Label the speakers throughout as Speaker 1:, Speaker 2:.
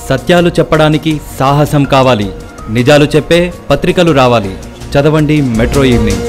Speaker 1: సత్యాలు చెప్పడానికి సాహసం కావాలి నిజాలు చెప్పే పత్రికలు రావాలి చదవండి మెట్రో ఈవినింగ్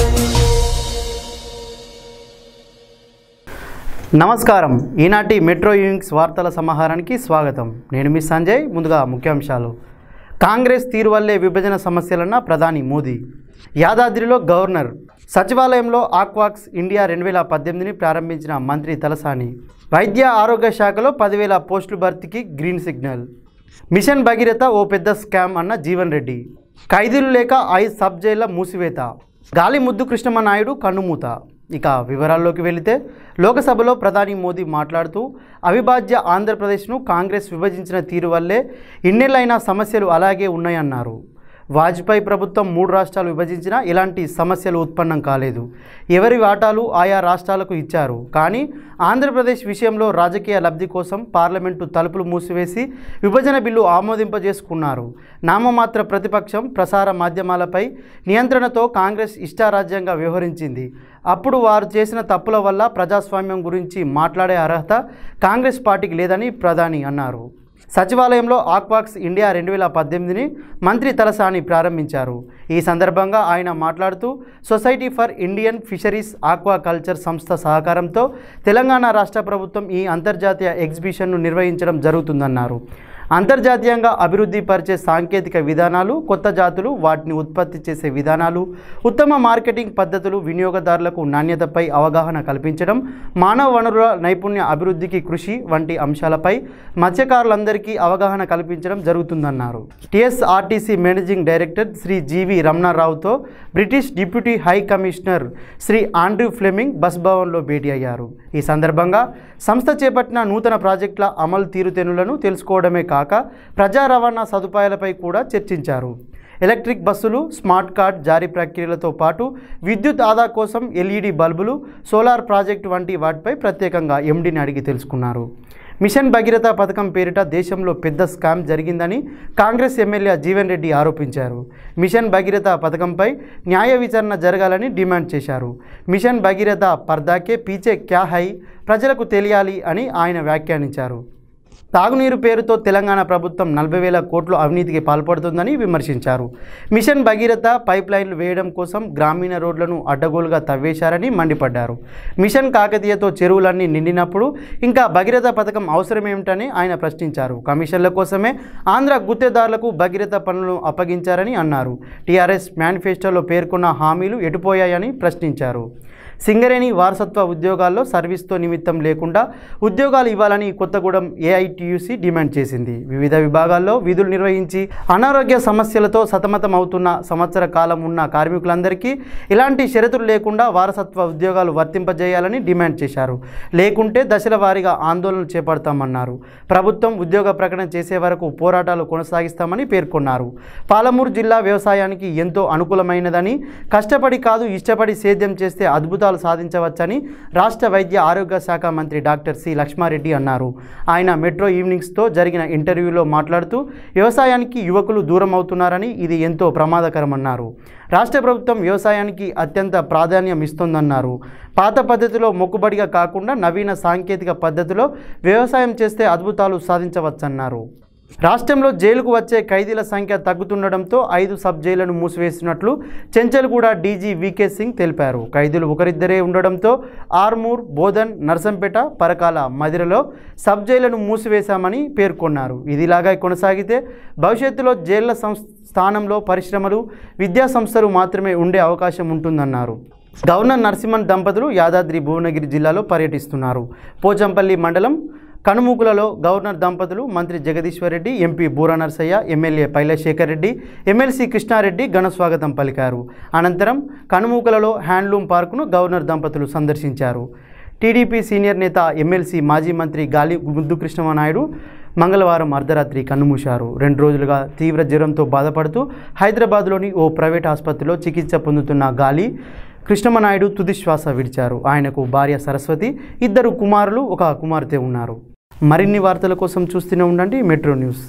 Speaker 2: నమస్కారం ఈనాటి మెట్రో యూనిక్స్ వార్తల సమాహారానికి స్వాగతం నేను మీ సంజయ్ ముందుగా ముఖ్యాంశాలు కాంగ్రెస్ తీరు వల్లే విభజన సమస్యలన్న ప్రధాని మోదీ యాదాద్రిలో గవర్నర్ సచివాలయంలో ఆక్వాక్స్ ఇండియా రెండు వేల పద్దెనిమిదిని ప్రారంభించిన మంత్రి తలసాని వైద్య ఆరోగ్య శాఖలో పదివేల పోస్టుల భర్తీకి గ్రీన్ సిగ్నల్ మిషన్ భగీరథ ఓ పెద్ద స్కామ్ అన్న జీవన్ రెడ్డి ఖైదీలు లేక ఐదు సబ్ జైళ్ల మూసివేత గాలి ముద్దు కృష్ణమ్మ నాయుడు కన్నుమూత ఇక వివరాల్లోకి వెళితే లోకసభలో ప్రధాని మోదీ మాట్లాడుతూ అవిభాజ్య ఆంధ్రప్రదేశ్ను కాంగ్రెస్ విభజించిన తీరు వల్లే ఇన్నేళ్ళైనా సమస్యలు అలాగే ఉన్నాయన్నారు వాజ్పేయి ప్రభుత్వం మూడు రాష్ట్రాలు విభజించినా ఇలాంటి సమస్యలు ఉత్పన్నం కాలేదు ఎవరి వాటాలు ఆయా రాష్ట్రాలకు ఇచ్చారు కానీ ఆంధ్రప్రదేశ్ విషయంలో రాజకీయ లబ్ధి కోసం పార్లమెంటు తలుపులు మూసివేసి విభజన బిల్లు ఆమోదింపజేసుకున్నారు నామమాత్ర ప్రతిపక్షం ప్రసార మాధ్యమాలపై నియంత్రణతో కాంగ్రెస్ ఇష్టారాజ్యంగా వ్యవహరించింది అప్పుడు వారు చేసిన తప్పుల వల్ల ప్రజాస్వామ్యం గురించి మాట్లాడే అర్హత కాంగ్రెస్ పార్టీకి లేదని ప్రధాని అన్నారు సచివాలయంలో ఆక్వాక్స్ ఇండియా రెండు వేల పద్దెనిమిదిని మంత్రి తలసాని ప్రారంభించారు ఈ సందర్భంగా ఆయన మాట్లాడుతూ society for Indian fisheries aquaculture సంస్థ సహకారంతో తెలంగాణ రాష్ట్ర ప్రభుత్వం ఈ అంతర్జాతీయ ఎగ్జిబిషన్ను నిర్వహించడం జరుగుతుందన్నారు అంతర్జాతీయంగా అభివృద్ధి పరిచే సాంకేతిక విధానాలు కొత్త జాతులు వాటిని ఉత్పత్తి చేసే విధానాలు ఉత్తమ మార్కెటింగ్ పద్ధతులు వినియోగదారులకు నాణ్యతపై అవగాహన కల్పించడం మానవ వనరుల నైపుణ్య అభివృద్ధికి కృషి వంటి అంశాలపై మత్స్యకారులందరికీ అవగాహన కల్పించడం జరుగుతుందన్నారు TSRTC managing director Shri G V రమణారావుతో British deputy high commissioner Shri Andrew Fleming bus భవన్లో భేటీ అయ్యారు ఈ సందర్భంగా సంస్థ చేపట్టిన నూతన ప్రాజెక్టుల అమలు తీరుతెన్నులను తెలుసుకోవడమే కాక ప్రజా రవాణా సదుపాయాలపై కూడా చర్చించారు ఎలక్ట్రిక్ బస్సులు స్మార్ట్ కార్డ్ జారీ ప్రక్రియలతో పాటు విద్యుత్ ఆదా కోసం ఎల్ఈడి బల్బులు సోలార్ ప్రాజెక్టు వంటి వాటిపై ప్రత్యేకంగా ఎండీని అడిగి తెలుసుకున్నారు మిషన్ భగీరథ పథకం పేరిట దేశంలో పెద్ద స్కామ్ జరిగిందని కాంగ్రెస్ ఎమ్మెల్యే జీవన్ రెడ్డి ఆరోపించారు మిషన్ భగీరథ పథకంపై న్యాయ విచారణ జరగాలని డిమాండ్ చేశారు మిషన్ భగీరథ పర్దాకే పీచే క్యా హై ప్రజలకు తెలియాలి అని ఆయన వ్యాఖ్యానించారు తాగునీరు పేరుతో తెలంగాణ ప్రభుత్వం నలభై వేల కోట్లు అవినీతికి పాల్పడుతుందని విమర్శించారు మిషన్ భగీరథ పైప్ లైన్లు వేయడం కోసం గ్రామీణ రోడ్లను అడ్డగోలుగా తవ్వేశారని మండిపడ్డారు మిషన్ కాకతీయతో చెరువులన్నీ నిండినప్పుడు ఇంకా భగీరథ పథకం అవసరమేమిటని ఆయన ప్రశ్నించారు కమిషన్ల కోసమే ఆంధ్ర గుత్తేదారులకు భగీరథ పనులను అప్పగించారని అన్నారు టీఆర్ఎస్ మేనిఫెస్టోలో పేర్కొన్న హామీలు ఎటుపోయాయని ప్రశ్నించారు సింగరేణి వారసత్వ ఉద్యోగాల్లో సర్వీస్తో నిమిత్తం లేకుండా ఉద్యోగాలు ఇవ్వాలని కొత్తగూడెం ఏఐటియుసి డిమాండ్ చేసింది వివిధ విభాగాల్లో విధులు నిర్వహించి అనారోగ్య సమస్యలతో సతమతం అవుతున్న సంవత్సర కాలం ఉన్న కార్మికులందరికీ ఇలాంటి షరతులు లేకుండా వారసత్వ ఉద్యోగాలు వర్తింపజేయాలని డిమాండ్ చేశారు లేకుంటే దశల వారీగా ఆందోళనలు చేపడతామన్నారు ప్రభుత్వం ఉద్యోగ ప్రకటన చేసే వరకు పోరాటాలు కొనసాగిస్తామని పేర్కొన్నారు పాలమూరు జిల్లా వ్యవసాయానికి ఎంతో అనుకూలమైనదని కష్టపడి కాదు ఇష్టపడి సేద్యం చేస్తే అద్భుతాలు సాధించవచ్చని రాష్ట్ర వైద్య ఆరోగ్య శాఖ మంత్రి డాక్టర్ సి లక్ష్మారెడ్డి అన్నారు ఆయన మెట్రో ఈవినింగ్స్తో జరిగిన ఇంటర్వ్యూలో మాట్లాడుతూ వ్యవసాయానికి యువకులు దూరం అవుతున్నారని ఇది ఎంతో ప్రమాదకరమన్నారు రాష్ట్ర ప్రభుత్వం వ్యవసాయానికి అత్యంత ప్రాధాన్యం ఇస్తోందన్నారు పాత పద్ధతిలో మొక్కుబడిగా కాకుండా నవీన సాంకేతిక పద్ధతిలో వ్యవసాయం చేస్తే అద్భుతాలు సాధించవచ్చన్నారు రాష్ట్రంలో జైలుకు వచ్చే ఖైదీల సంఖ్య తగ్గుతుండడంతో ఐదు సబ్ జైళ్లను మూసివేసినట్లు చెంచల్గూడ డీజీ వికే సింగ్ తెలిపారు ఖైదీలు ఒకరిద్దరే ఉండడంతో ఆర్మూర్ బోధన్ నర్సంపేట పరకాల మదిరలో సబ్ జైళ్లను మూసివేశామని పేర్కొన్నారు ఇదిలాగా కొనసాగితే భవిష్యత్తులో జైళ్ల సం- స్థానంలో పరిశ్రమలు విద్యా సంస్థలు మాత్రమే ఉండే అవకాశం ఉంటుందన్నారు గవర్నర్ నరసింహన్ దంపతులు యాదాద్రి భువనగిరి జిల్లాలో పర్యటిస్తున్నారు పోచంపల్లి మండలం కనుమూకులలో గవర్నర్ దంపతులు మంత్రి Jagadishwar Reddy MP Boora Narsaiah MLA Paila Shekar Reddy MLC Krishna Reddy ఘన స్వాగతం పలికారు అనంతరం కనుమూకలలో హ్యాండ్లూమ్ పార్కును గవర్నర్ దంపతులు సందర్శించారు టీడీపీ సీనియర్ నేత ఎమ్మెల్సీ మాజీ మంత్రి గాలి ముద్దు కృష్ణమనాయుడు మంగళవారం అర్ధరాత్రి కన్నుమూశారు రెండు రోజులుగా తీవ్ర జ్వరంతో బాధపడుతూ హైదరాబాద్లోని ఓ ప్రైవేట్ ఆసుపత్రిలో చికిత్స పొందుతున్న గాలి కృష్ణమనాయుడు తుది శ్వాస విడిచారు ఆయనకు భార్య సరస్వతి ఇద్దరు కుమారులు ఒక కుమార్తె ఉన్నారు మరిన్ని వార్తల కోసం చూస్తూనే ఉండండి మెట్రో న్యూస్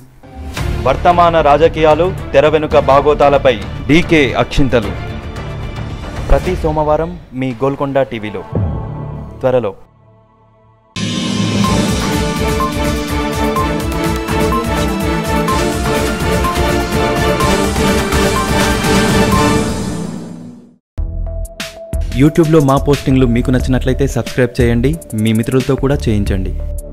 Speaker 1: వర్తమాన రాజకీయాలు తెర వెనుక బాగోతాలపై డీకే అక్షింతలు ప్రతి సోమవారం మీ గోల్కొండ టీవీలో త్వరలో యూట్యూబ్లో మా పోస్టింగ్లు మీకు నచ్చినట్లయితే సబ్స్క్రైబ్ చేయండి మీ మిత్రులతో కూడా చేయించండి